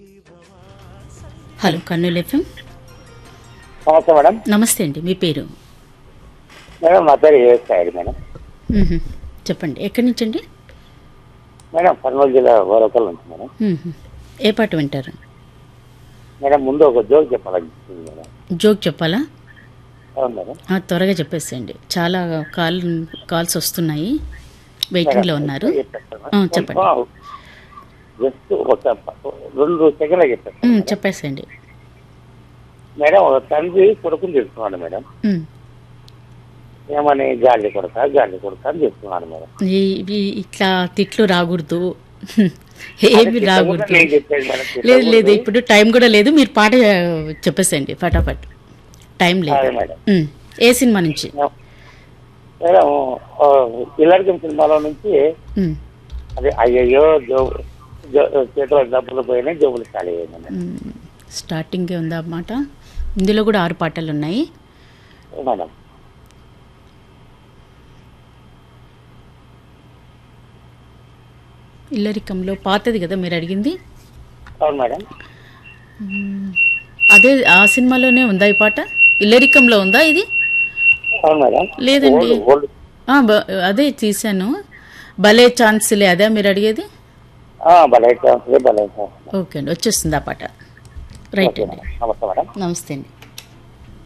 Hello Kurnool FM నమస్తే madam నమస్తే అండి మీ పేరు మేడం నా పేరు ఏఎస్ఐ మేడం మ్మ్హ. చెప్పండి ఎక్కడి నుంచి అండి మేడం కర్నూలు జిల్లా గోరకల్ నుంచి మేడం మ్మ్హ. ఏ పాట వింటారు మేడం ముందు ఒక జోక్ చెప్పాలనిపిస్తుంది మేడం జోక్ చెప్పాలా అవును మేడం ఆ, త్వరగా చెప్పేసేయండి చాలా కాల్ కాల్స్ వస్తున్నాయి వెయిటింగ్లో ఉన్నారు ఆ, చెప్పండి జస్ట్ ఒక ప- రెండు సెకండ్లు చెప్పాను మ్మ్, చెప్పేసేయండి మేడం ఒక తండ్రి కొడుకుని తెలుసుకున్నాడు మేడం మ్మ్. ఏమని గాలి కొడక గాలి కొడక అని చెప్తున్నాను మేడం ఈ- ఇవి ఇట్లా తిట్లు రాకూడదు ఏమి అది రాకూడదు నేను చెప్పేది మేడం, లేదు లేదు తిట్టకూడదు. ఇప్పుడు టైం కూడా లేదు మీరు పాట చెప్పేసేయండి ఫటాఫట్ టైం లేదు అదే మేడం మ్మ్. ఏ సినిమా నుంచి మేడం ఆ, ఇల్లరికం సినిమాలో నుంచి మ్మ్. అదే అయ్యయ్యో జో జో- చేతిలో డబ్బులు పోయినాయి జబ్బులు ఖాళీ అయ్యాయి మేడం మ్మ్. స్టార్టింగే ఉందా అన్నమాట ఇందులో కూడా ఆరు పాటలు ఉన్నాయి మేడం ఇల్లరికంలో పాతది కదా మీరు అడిగింది అవును మేడం అదే ఆ సినిమాలోనే ఉందా ఈ పాట ఇల్లరికంలో ఉందా ఇది అవును మేడం లేదండి. ఓల్డ్- ఓల్డ్ ఆ, బ- అదే తీశాను భలే ఛాన్స్లే అదే మీరు అడిగేది ఆ, భలే ఛాన్స్ భలే ఛాన్స్ ఓకే అండి వచ్చేస్తుంది ఆ పాట రైట్ ఓకే అండి మేడం నమస్తే మేడం నమస్తే అండి